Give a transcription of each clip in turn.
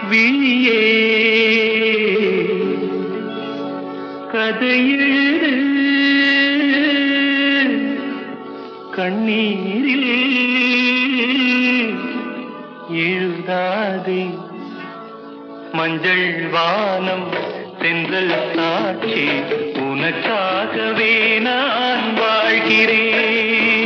விழியே கதையெழுது கண்ணீரில் எழுதாதே மஞ்சள் வானம் தென்றல் சாட்சி உனக்காகவே நான் வாழ்கிறேன்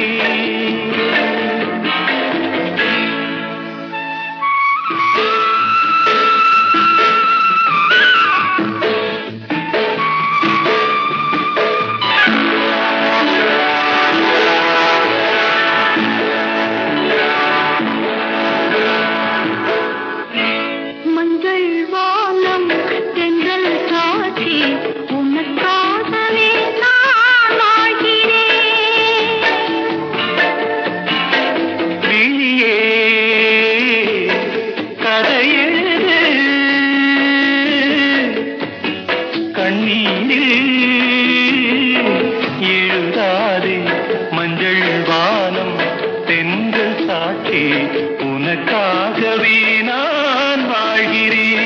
மஞ்சள் வானம் தென்றல் காட்சி உனக்காகவே நான் வாழ்கிறேன் விழியே கதையெழுது கண்ணீரில் எழுதாதே மஞ்சள் வானம் தென்றல் சாட்சி உனக்காகவே நான் வாழ்கிறேன்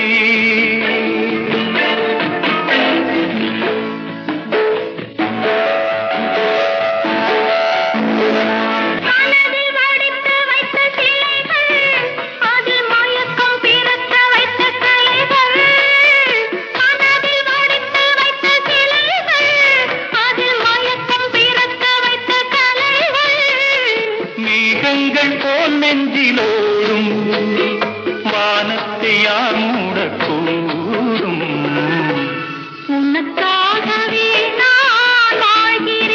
மனதில் வடித்து வைத்த சிலைகள் அதில் மயக்கம் பிறக்க வைத்த கலைகள் மனதில் வடித்து வைத்த சிலைகள் அதில் மயக்கம் பிறக்க வைத்த கலைகள் மேகங்கள் போல் நெஞ்சிலோடும் வானத்தை யார் மூடக்கூடும் உனக்காகவே நான் வாழ்கிறேன்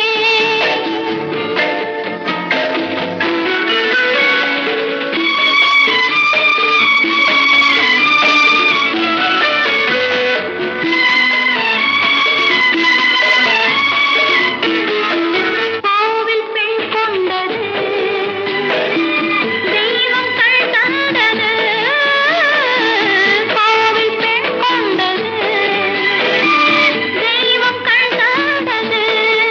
கோவில் பெண் கொண்டது தெய்வம் கண் தந்தது கோவில் பெண் கொண்டது தெய்வம் கண் தந்தது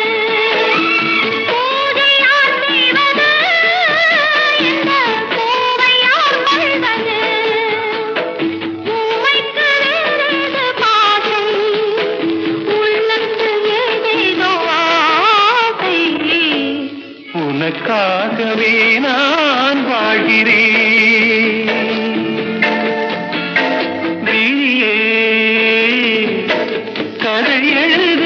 பூஜையார் செய்வது இந்த பூவையார் கொள்வது பூவைக்கு வேறேது பாசை உள்ளத்தில் ஏதேதோ ஆசை உனக்காகவே நான் வாழ்கிறேன் விழியே கதை எழுது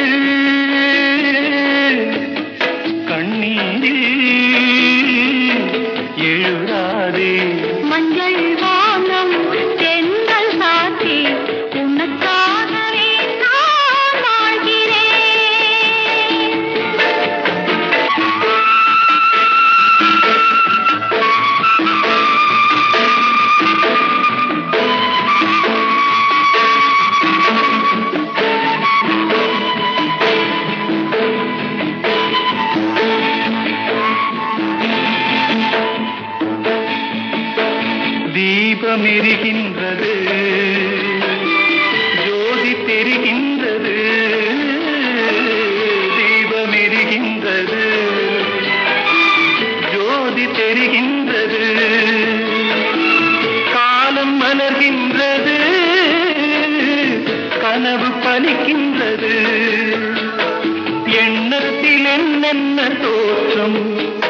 கண்ணீரில் எழுதாதே மஞ்சள் வானம் தென்றல் சாட்சி உனக்காகவே நான் வாழ்கிறேன் தீபம் எரிகின்றது ஜோதி தெரிகின்றது தீபம் எரிகின்றது ஜோதி தெரிகின்றது காலம் மலர்கின்றது கனவு பலிக்கின்றது எண்ணத்தில் என்னென்ன தோற்றம்